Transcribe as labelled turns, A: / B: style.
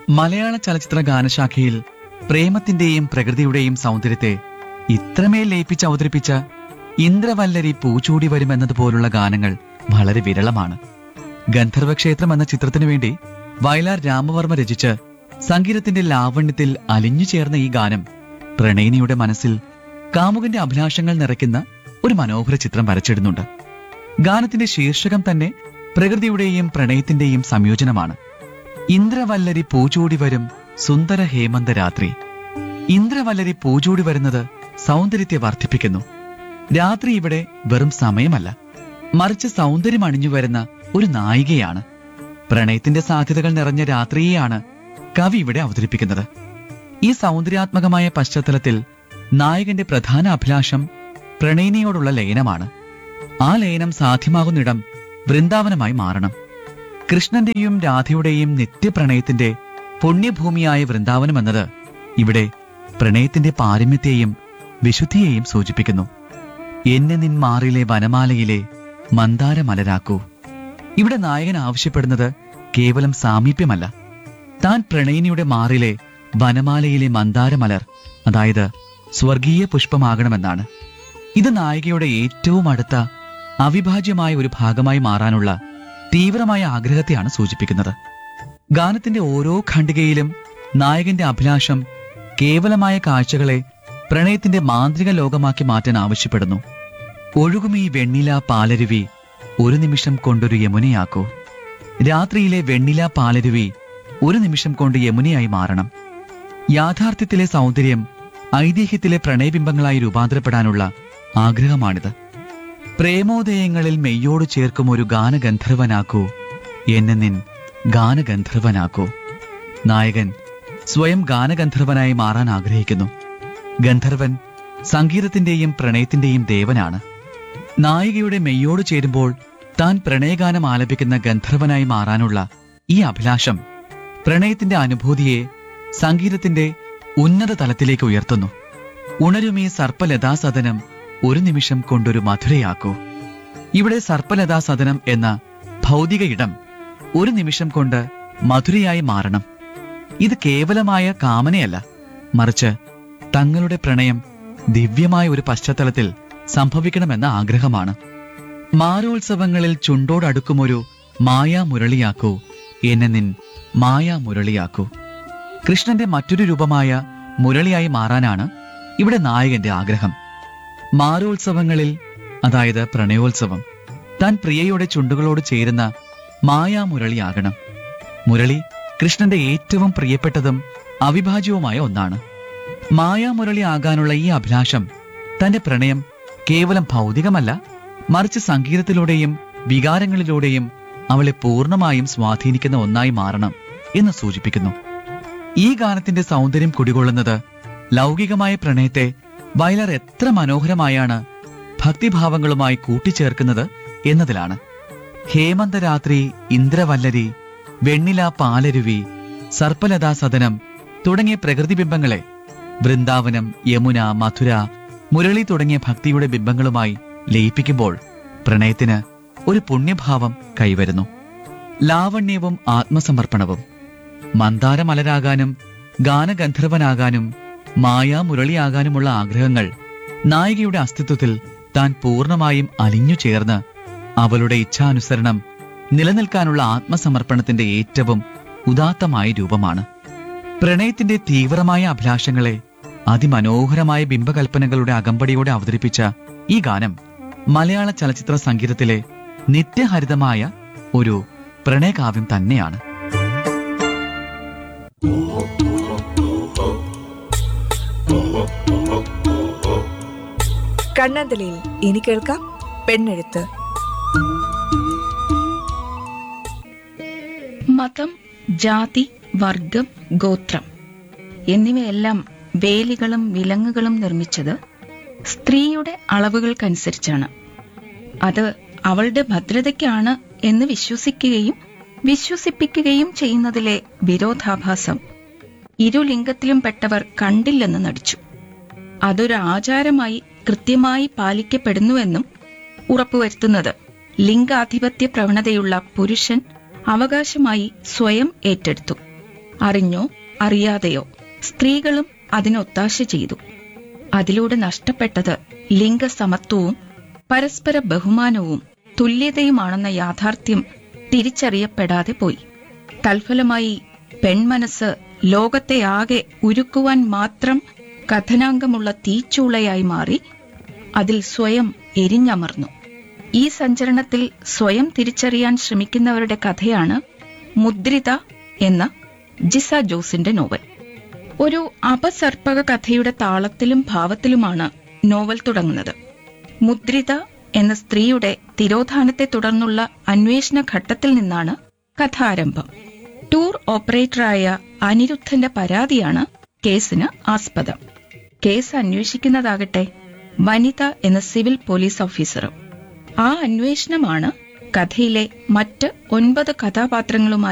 A: മലയാള ചലച്ചിത്ര ഗാനശാഖയിൽ പ്രേമത്തിന്റെയും പ്രകൃതിയുടെയും സൗന്ദര്യത്തെ ഇത്രമേൽ ലയിപ്പിച്ച് അവതരിപ്പിച്ച ഇന്ദ്രവല്ലരി പൂച്ചൂടി വരുമെന്നതുപോലുള്ള ഗാനങ്ങൾ വളരെ വിരളമാണ് ഗന്ധർവക്ഷേത്രം എന്ന ചിത്രത്തിനു വേണ്ടി വയലാർ രാമവർമ്മ രചിച്ച് സംഗീതത്തിന്റെ ലാവണ്യത്തിൽ അലിഞ്ഞു ചേർന്ന ഈ ഗാനം പ്രണയിനിയുടെ മനസ്സിൽ കാമുകന്റെ അഭിലാഷങ്ങൾ നിറയ്ക്കുന്ന ഒരു മനോഹര ചിത്രം വരച്ചിടുന്നുണ്ട് ഗാനത്തിന്റെ ശീർഷകം തന്നെ പ്രകൃതിയുടെയും പ്രണയത്തിന്റെയും സംയോജനമാണ് ഇന്ദ്രവല്ലരി പൂച്ചൂടി വരും സുന്ദര ഹേമന്ത രാത്രി ഇന്ദ്രവല്ലരി പൂച്ചൂടി വരുന്നത് സൗന്ദര്യത്തെ വർദ്ധിപ്പിക്കുന്നു രാത്രി ഇവിടെ വെറും സമയമല്ല മറിച്ച് സൗന്ദര്യം അണിഞ്ഞു വരുന്ന ഒരു നായികയാണ് പ്രണയത്തിന്റെ സാധ്യതകൾ നിറഞ്ഞ രാത്രിയെയാണ് കവി ഇവിടെ അവതരിപ്പിക്കുന്നത് ഈ സൗന്ദര്യാത്മകമായ പശ്ചാത്തലത്തിൽ നായകന്റെ പ്രധാന അഭിലാഷം പ്രണയിനിയോടുള്ള ലയനമാണ് ആ ലയനം സാധ്യമാകുന്നിടം വൃന്ദാവനമായി മാറണം കൃഷ്ണന്റെയും രാധയുടെയും നിത്യപ്രണയത്തിന്റെ പുണ്യഭൂമിയായ വൃന്ദാവനം എന്നത് ഇവിടെ പ്രണയത്തിന്റെ പാരമ്യത്തെയും വിശുദ്ധിയെയും സൂചിപ്പിക്കുന്നു എന്നെ നിൻ മാറിലെ വനമാലയിലെ മന്ദാരമലരാക്കൂ ഇവിടെ നായകൻ ആവശ്യപ്പെടുന്നത് കേവലം സാമീപ്യമല്ല താൻ പ്രണയിനിയുടെ മാറിലെ വനമാലയിലെ മന്ദാരമലർ അതായത് സ്വർഗീയ പുഷ്പമാകണമെന്നാണ് ഇത് നായികയുടെ ഏറ്റവും അടുത്ത അവിഭാജ്യമായ ഒരു ഭാഗമായി മാറാനുള്ള തീവ്രമായ ആഗ്രഹത്തെയാണ് സൂചിപ്പിക്കുന്നത് ഗാനത്തിന്റെ ഓരോ ഖണ്ഡികയിലും നായകന്റെ അഭിലാഷം കേവലമായ കാഴ്ചകളെ പ്രണയത്തിന്റെ മാന്ത്രിക ലോകമാക്കി മാറ്റാൻ ആവശ്യപ്പെടുന്നു ഒഴുകും ഈ വെണ്ണില പാലരുവി ഒരു നിമിഷം കൊണ്ടൊരു യമുനയാക്കൂ രാത്രിയിലെ വെണ്ണില പാലരുവി ഒരു നിമിഷം കൊണ്ട് യമുനയായി മാറണം യാഥാർത്ഥ്യത്തിലെ സൗന്ദര്യം ഐതിഹ്യത്തിലെ പ്രണയബിംബങ്ങളായി രൂപാന്തരപ്പെടാനുള്ള ആഗ്രഹമാണിത് പ്രേമോദയങ്ങളിൽ മെയ്യോട് ചേർക്കും ഒരു ഗാനഗന്ധർവനാക്കൂ എന്നെ നിൻ ഗാനഗന്ധർവനാക്കൂ നായകൻ സ്വയം ഗാനഗന്ധർവനായി മാറാൻ ആഗ്രഹിക്കുന്നു ഗന്ധർവൻ സംഗീതത്തിന്റെയും പ്രണയത്തിന്റെയും ദേവനാണ് നായികയുടെ മെയ്യോട് ചേരുമ്പോൾ താൻ പ്രണയഗാനം ആലപിക്കുന്ന ഗന്ധർവനായി മാറാനുള്ള ഈ അഭിലാഷം പ്രണയത്തിന്റെ അനുഭൂതിയെ സംഗീതത്തിന്റെ ഉന്നത തലത്തിലേക്ക് ഉയർത്തുന്നു ഉണരുമീ സർപ്പലതാസദനം ഒരു നിമിഷം കൊണ്ടൊരു മധുരയാക്കൂ ഇവിടെ സർപ്പലതാസദനം എന്ന ഭൗതിക ഇടം ഒരു നിമിഷം കൊണ്ട് മധുരയായി മാറണം ഇത് കേവലമായ കാമനയല്ല മറിച്ച് തങ്ങളുടെ പ്രണയം ദിവ്യമായ ഒരു പശ്ചാത്തലത്തിൽ സംഭവിക്കണമെന്ന ആഗ്രഹമാണ് മാരോത്സവങ്ങളിൽ ചുണ്ടോടടുക്കുമൊരു മായാമുരളിയാക്കൂ എന്നെ നിൻ മായാമുരളിയാക്കൂ കൃഷ്ണന്റെ മറ്റൊരു രൂപമായ മുരളിയായി മാറാനാണ് ഇവിടെ നായകന്റെ ആഗ്രഹം മാരോത്സവങ്ങളിൽ അതായത് പ്രണയോത്സവം താൻ പ്രിയയുടെ ചുണ്ടുകളോട് ചേരുന്ന മായാമുരളിയാകണം മുരളി കൃഷ്ണന്റെ ഏറ്റവും പ്രിയപ്പെട്ടതും അവിഭാജ്യവുമായ ഒന്നാണ് മായാമുരളി ആകാനുള്ള ഈ അഭിലാഷം തന്റെ പ്രണയം കേവലം ഭൗതികമല്ല മറിച്ച് സംഗീതത്തിലൂടെയും വികാരങ്ങളിലൂടെയും അവളെ പൂർണ്ണമായും സ്വാധീനിക്കുന്ന ഒന്നായി മാറണം എന്ന് സൂചിപ്പിക്കുന്നു ഈ ഗാനത്തിന്റെ സൗന്ദര്യം കുടികൊള്ളുന്നത് ലൗകികമായ പ്രണയത്തെ വയലാർ എത്ര മനോഹരമായാണ് ഭക്തിഭാവങ്ങളുമായി കൂട്ടിച്ചേർക്കുന്നത് എന്നതിലാണ് ഹേമന്തരാത്രി ഇന്ദ്രവല്ലരി വെണ്ണില പാലരുവി സർപ്പലതാ സദനം തുടങ്ങിയ പ്രകൃതിബിംബങ്ങളെ വൃന്ദാവനം യമുന മധുര മുരളി തുടങ്ങിയ ഭക്തിയുടെ ബിംബങ്ങളുമായി ലയിപ്പിക്കുമ്പോൾ പ്രണയത്തിന് ഒരു പുണ്യഭാവം കൈവരുന്നു ലാവണ്യവും ആത്മസമർപ്പണവും മന്ദാരമലരാകാനും ഗാനഗന്ധർവനാകാനും മായാമുരളിയാകാനുമുള്ള ആഗ്രഹങ്ങൾ നായികയുടെ അസ്തിത്വത്തിൽ താൻ പൂർണ്ണമായും അലിഞ്ഞു ചേർന്ന് അവളുടെ ഇച്ഛാനുസരണം നിലനിൽക്കാനുള്ള ആത്മസമർപ്പണത്തിന്റെ ഏറ്റവും ഉദാത്തമായ രൂപമാണ് പ്രണയത്തിന്റെ തീവ്രമായ അഭിലാഷങ്ങളെ അതിമനോഹരമായ ബിംബകൽപ്പനകളുടെ അകമ്പടിയോടെ അവതരിപ്പിച്ച ഈ ഗാനം മലയാള ചലച്ചിത്ര സംഗീതത്തിലെ നിത്യഹരിതമായ ഒരു പ്രണയകാവ്യം തന്നെയാണ്
B: കണ്ണാന്തലയിൽ ഇനി കേൾക്കാം പെണ്ണെഴുത്ത്
C: മതം ജാതി വർഗം ഗോത്രം എന്നിവയെല്ലാം വേലികളും വിലങ്ങുകളും നിർമ്മിച്ചത് സ്ത്രീയുടെ അളവുകൾക്കനുസരിച്ചാണ് അത് അവളുടെ ഭദ്രതയ്ക്കാണ് എന്ന് വിശ്വസിക്കുകയും വിശ്വസിപ്പിക്കുകയും ചെയ്യുന്നതിലെ വിരോധാഭാസം ഇരുലിംഗത്തിലും പെട്ടവർ കണ്ടില്ലെന്ന് നടിച്ചു അതൊരു ആചാരമായി കൃത്യമായി പാലിക്കപ്പെടുന്നുവെന്നും ഉറപ്പുവരുത്തുന്നത് ലിംഗാധിപത്യ പ്രവണതയുള്ള പുരുഷൻ അവകാശമായി സ്വയം ഏറ്റെടുത്തു അറിഞ്ഞോ അറിയാതെയോ സ്ത്രീകളും അതിനൊത്താശ ചെയ്തു അതിലൂടെ നഷ്ടപ്പെട്ടത് ലിംഗസമത്വവും പരസ്പര ബഹുമാനവും തുല്യതയുമാണെന്ന യാഥാർത്ഥ്യം തിരിച്ചറിയപ്പെടാതെ പോയി തൽഫലമായി പെൺമനസ് ലോകത്തെ ആകെ ഉരുക്കുവാൻ മാത്രം കഥനാങ്കമുള്ള തീച്ചൂളയായി മാറി അതിൽ സ്വയം എരിഞ്ഞമർന്നു ഈ സഞ്ചരണത്തിൽ സ്വയം തിരിച്ചറിയാൻ ശ്രമിക്കുന്നവരുടെ കഥയാണ് മുദ്രിത എന്ന ജിസ ജോസിന്റെ നോവൽ ഒരു അപസർപ്പക കഥയുടെ താളത്തിലും ഭാവത്തിലുമാണ് നോവൽ തുടങ്ങുന്നത് മുദ്രിത എന്ന സ്ത്രീയുടെ തിരോധാനത്തെ തുടർന്നുള്ള അന്വേഷണ ഘട്ടത്തിൽ നിന്നാണ് കഥാരംഭം ടൂർ ഓപ്പറേറ്ററായ അനിരുദ്ധന്റെ പരാതിയാണ് കേസിന് ആസ്പദം കേസ് അന്വേഷിക്കുന്നതാകട്ടെ വനിത എന്ന സിവിൽ പോലീസ് ഓഫീസറും ആ അന്വേഷണമാണ് കഥയിലെ മറ്റ് ഒൻപത് കഥാപാത്രങ്ങളുമായി